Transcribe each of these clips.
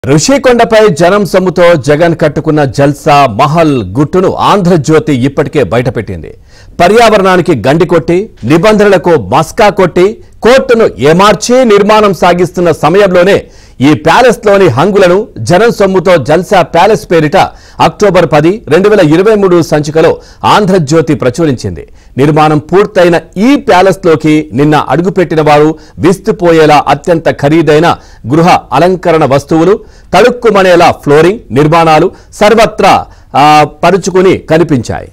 ఋషికొండపై జనం సొమ్ముతో జగన్ కట్టుకున్న జల్సా మహల్ గుట్టును ఆంధ్రజ్యోతి ఇప్పటికే బయటపెట్టింది పర్యావరణానికి గండి కొట్టి నిబంధనలకు మస్కా కొట్టి కోర్టును ఏమార్చి నిర్మాణం సాగిస్తున్న సమయంలోనే ఈ ప్యాలెస్ లోని హంగులను జనం సొమ్ముతో జల్సా ప్యాలెస్ పేరిట అక్టోబర్ పది రెండు వేల ఇరవై మూడు సంచికలో ఆంధ్రజ్యోతి ప్రచురించింది నిర్మాణం పూర్తయిన ఈ ప్యాలెస్ లోకి నిన్న అడుగుపెట్టిన వారు విస్తుపోయేలా అత్యంత ఖరీదైన గృహ అలంకరణ వస్తువులు తడుక్కుమనేలా ఫ్లోరింగ్ నిర్మాణాలు సర్వత్రా ఆ, పరుచుకుని కనిపించాయి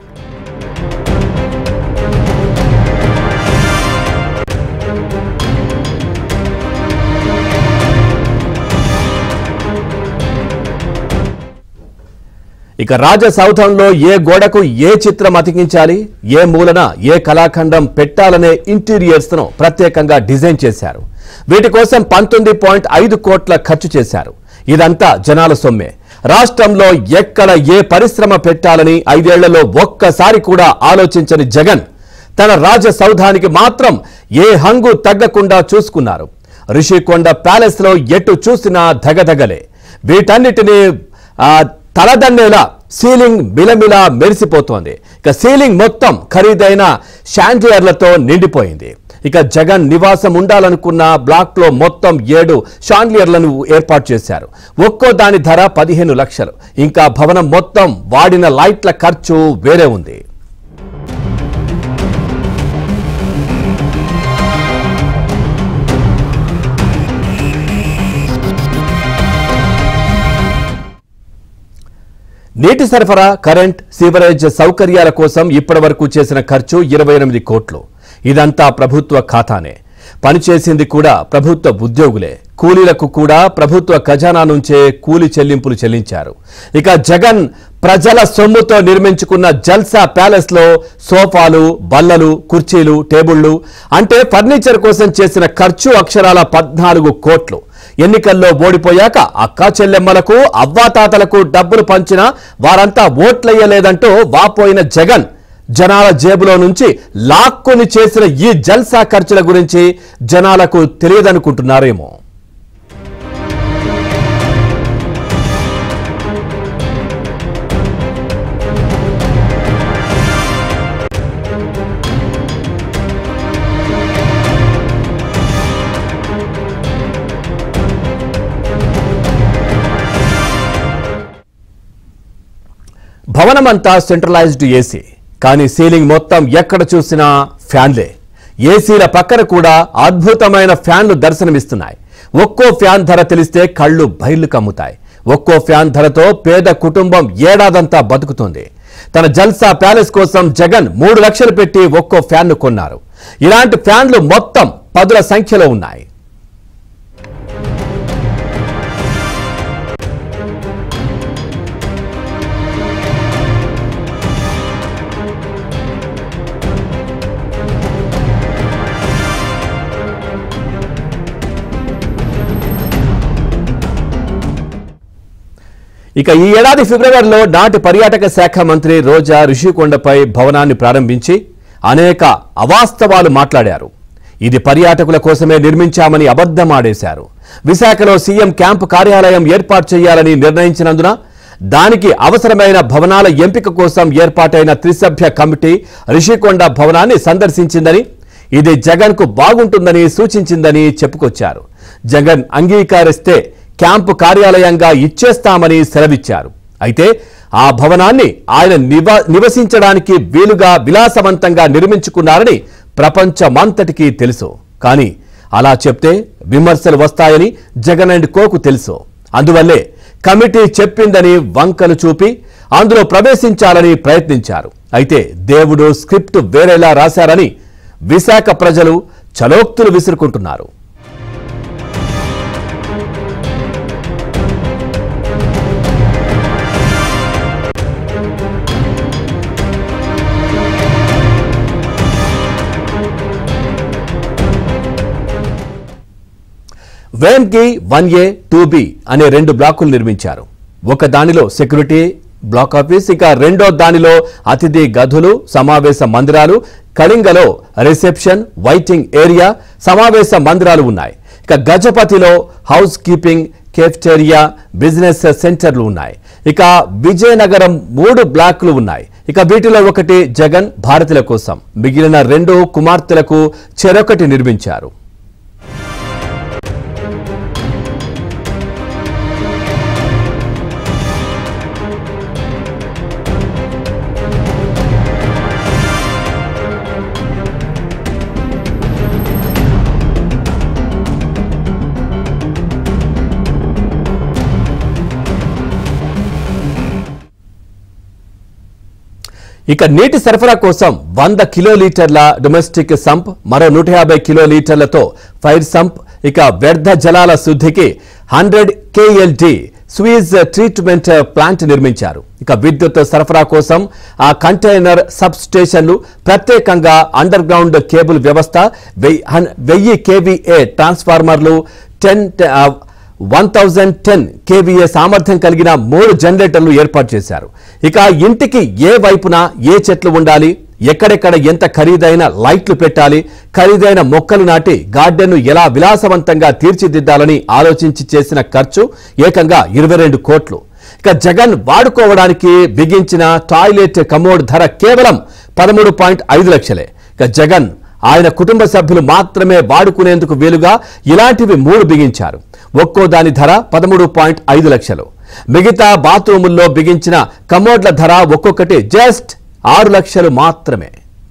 ఇక రాజసౌధంలో ఏ గోడకు ఏ చిత్రం అతికించాలి ఏ మూలన ఏ కళాఖండం పెట్టాలనే ఇంటీరియర్స్ ను ప్రత్యేకంగా డిజైన్ చేశారు వీటి కోసం పంతొమ్మిది పాయింట్ ఐదు కోట్ల ఖర్చు చేశారు ఇదంతా జనాల సొమ్మే రాష్ట్రంలో ఎక్కడ ఏ పరిశ్రమ పెట్టాలని ఐదేళ్లలో ఒక్కసారి కూడా ఆలోచించని జగన్ తన రాజసౌధానికి మాత్రం ఏ హంగు తగ్గకుండా చూసుకున్నారు రిషికొండ ప్యాలెస్ లో ఎటు చూసినా ధగధగలే వీటన్నిటినీ ఆ, తలదన్నేలా సీలింగ్ మిలమిలా మెరిసిపోతోంది ఇక సీలింగ్ మొత్తం ఖరీదైన షాండియర్లతో నిండిపోయింది ఇక జగన్ నివాసం ఉండాలనుకున్న బ్లాక్ లో మొత్తం ఏడు షాండ్లియర్లను ఏర్పాటు చేశారు ఒక్కో దాని ధర పదిహేను లక్షలు ఇంకా భవనం మొత్తం వాడిన లైట్ల ఖర్చు వేరే ఉంది నీటి సరఫరా కరెంట్ సీవరేజ్ సౌకర్యాల కోసం ఇప్పటివరకు చేసిన ఖర్చు ఇరవై ఎనిమిది కోట్లు ఇదంతా ప్రభుత్వ ఖాతానే పనిచేసింది కూడా ప్రభుత్వ ఉద్యోగులే కూలీలకు కూడా ప్రభుత్వ ఖజానా నుంచే కూలి చెల్లింపులు చెల్లించారు ఇక జగన్ ప్రజల సొమ్ముతో నిర్మించుకున్న జల్సా ప్యాలెస్ లో సోఫాలు బల్లలు కుర్చీలు టేబుళ్లు అంటే ఫర్నిచర్ కోసం చేసిన ఖర్చు అక్షరాల పద్నాలుగు కోట్లు ఎన్నికల్లో ఓడిపోయాక అక్కా చెల్లెమ్మలకు అవ్వాతాతలకు డబ్బులు పంచినా వారంతా ఓట్లయ్యలేదంటూ వాపోయిన జగన్ జనాల జేబులో నుంచి లాక్కుని చేసిన ఈ జల్సా ఖర్చుల గురించి జనాలకు తెలియదనుకుంటున్నారేమో భవనమంతా సెంట్రలైజ్డ్ ఏసీ కానీ సీలింగ్ మొత్తం ఎక్కడ చూసినా ఫ్యాన్లే ఏసీల పక్కన కూడా అద్భుతమైన ఫ్యాన్లు దర్శనమిస్తున్నాయి ఒక్కో ఫ్యాన్ ధర తెలిస్తే కళ్ళు బయళ్లు కమ్ముతాయి ఒక్కో ఫ్యాన్ ధరతో పేద కుటుంబం ఏడాదంతా బతుకుతుంది తన జల్సా ప్యాలెస్ కోసం జగన్ మూడు లక్షలు పెట్టి ఒక్కో ఫ్యాన్ను కొన్నారు ఇలాంటి ఫ్యాన్లు మొత్తం పదుల సంఖ్యలో ఉన్నాయి ఇక ఈ ఏడాది ఫిబ్రవరిలో నాటి పర్యాటక శాఖ మంత్రి రోజా ఋషికొండపై భవనాన్ని ప్రారంభించి అనేక అవాస్తవాలు మాట్లాడారు ఇది పర్యాటకుల కోసమే నిర్మించామని అబద్ధమాడేశారు విశాఖలో సీఎం క్యాంపు కార్యాలయం ఏర్పాటు చేయాలని నిర్ణయించినందున దానికి అవసరమైన భవనాల ఎంపిక కోసం ఏర్పాటైన త్రిసభ్య కమిటీ రిషికొండ భవనాన్ని సందర్శించిందని ఇది జగన్ కు బాగుంటుందని సూచించిందని చెప్పుకొచ్చారు జగన్ అంగీకరిస్తే క్యాంపు కార్యాలయంగా ఇచ్చేస్తామని సెలవిచ్చారు అయితే ఆ భవనాన్ని ఆయన నివ నివసించడానికి వీలుగా విలాసవంతంగా నిర్మించుకున్నారని ప్రపంచమంతటికీ తెలుసు కానీ అలా చెప్తే విమర్శలు వస్తాయని జగన్ అండ్ కోకు తెలుసు అందువల్లే కమిటీ చెప్పిందని వంకలు చూపి అందులో ప్రవేశించాలని ప్రయత్నించారు అయితే దేవుడు స్క్రిప్ట్ వేరేలా రాశారని విశాఖ ప్రజలు చలోక్తులు విసురుకుంటున్నారు వేమ్కి వన్ ఏ టూ బి అనే రెండు బ్లాకులు నిర్మించారు ఒక దానిలో సెక్యూరిటీ బ్లాక్ ఆఫీస్ ఇక రెండో దానిలో అతిథి గదులు సమావేశ మందిరాలు కళింగలో రిసెప్షన్ వైటింగ్ ఏరియా సమావేశ మందిరాలు ఉన్నాయి ఇక గజపతిలో హౌస్ కీపింగ్ కేఫ్టేరియా బిజినెస్ సెంటర్లు ఉన్నాయి ఇక విజయనగరం మూడు బ్లాక్లు ఉన్నాయి ఇక వీటిలో ఒకటి జగన్ భారతుల కోసం మిగిలిన రెండు కుమార్తెలకు చెరొకటి నిర్మించారు ఇక నీటి సరఫరా కోసం వంద కిలోలీటర్ల డొమెస్టిక్ సంప్ మరో నూట యాభై కిలోలీటర్లతో ఫైర్ సంప్ ఇక వ్యర్థ జలాల శుద్ధికి hundred KLD sewage treatment plant నిర్మించారు ఇక విద్యుత్ సరఫరా కోసం ఆ కంటైనర్ సబ్ స్టేషన్లు ప్రత్యేకంగా అండర్ గ్రౌండ్ కేబుల్ వ్యవస్థ వెయ్యి హన్- వెయ్యి కేవీఏ ట్రాన్స్ఫార్మర్లు ten one thousand ten KVA సామర్థ్యం కలిగిన మూడు జనరేటర్లు ఏర్పాటు చేశారు ఇక ఇంటికి ఏ వైపున ఏ చెట్లు ఉండాలి ఎక్కడెక్కడ ఎంత ఖరీదైన లైట్లు పెట్టాలి ఖరీదైన మొక్కలు నాటి గార్డెన్ను ఎలా విలాసవంతంగా తీర్చిదిద్దాలని ఆలోచించి చేసిన ఖర్చు ఏకంగా ఇరవై రెండు కోట్లు ఇక జగన్ వాడుకోవడానికి బిగించిన టాయిలెట్ కమోడ్ ధర కేవలం పదమూడు పాయింట్ ఐదు లక్షలే ఇక జగన్ ఆయన కుటుంబ సభ్యులు మాత్రమే వాడుకునేందుకు వీలుగా ఇలాంటివి మూడు బిగించారు ఒక్కో దాని ధర పదమూడు పాయింట్ ఐదు లక్షలు మిగతా బాత్రూముల్లో బిగించిన కమోడ్ల ధర ఒక్కొక్కటి జస్ట్ ఆరు లక్షలు మాత్రమే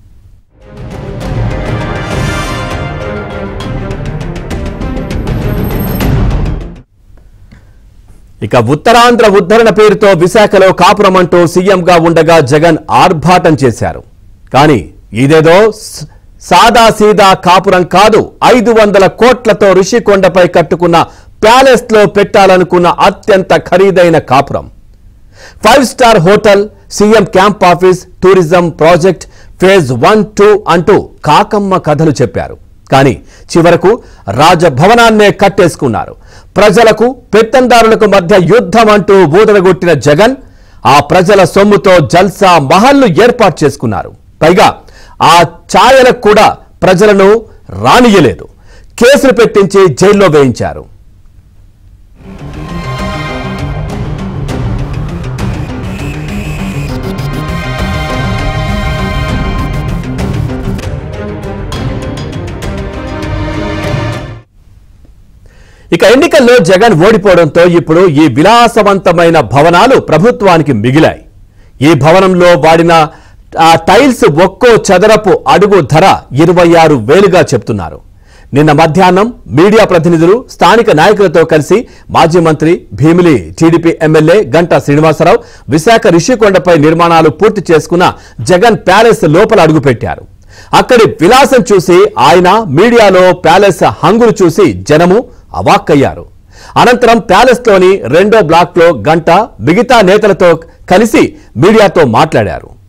ఇక ఉత్తరాంధ్ర ఉద్ధరణ పేరుతో విశాఖలో కాపురం అంటూ సీఎంగా ఉండగా జగన్ ఆర్భాటం చేశారు కానీ ఇదేదో స- సాదా సీదా కాపురం కాదు ఐదు వందల కోట్లతో ఋషికొండపై కట్టుకున్న ప్యాలెస్ లో పెట్టాలనుకున్న అత్యంత ఖరీదైన కాపురం five star hotel CM camp office tourism project phase one two అంటూ కాకమ్మ కథలు చెప్పారు కానీ చివరకు రాజభవనాన్నే కట్టేసుకున్నారు ప్రజలకు పెత్తందారులకు మధ్య యుద్ధం అంటూ ఊదరగొట్టిన జగన్ ఆ ప్రజల సొమ్ముతో జల్సా మహల్ను ఏర్పాటు చేసుకున్నారు పైగా ఆ ఛాయలకు కూడా ప్రజలను రానియలేదు కేసులు పెట్టించి జైల్లో వేయించారు ఇక ఎన్నికల్లో జగన్ ఓడిపోవడంతో ఇప్పుడు ఈ విలాసవంతమైన భవనాలు ప్రభుత్వానికి మిగిలాయి ఈ భవనంలో వాడిన ఆ టైల్స్ ఒక్కో చదరపు అడుగు ధర ఇరవై ఆరు వేలుగా చెప్తున్నారు నిన్న మధ్యాహ్నం మీడియా ప్రతినిధులు స్థానిక నాయకులతో కలిసి మాజీ మంత్రి భీమిలి టీడీపీ ఎమ్మెల్యే గంటా శ్రీనివాసరావు విశాఖ రిషికొండపై నిర్మాణాలు పూర్తి చేసుకున్న జగన్ ప్యాలెస్ లోపల అడుగుపెట్టారు అక్కడి విలాసం చూసి ఆయన మీడియాలో ప్యాలెస్ హంగులు చూసి జనము అవాక్కయ్యారు అనంతరం ప్యాలెస్లోని రెండో బ్లాక్లో గంట మిగతా నేతలతో కలిసి మీడియాతో మాట్లాడారు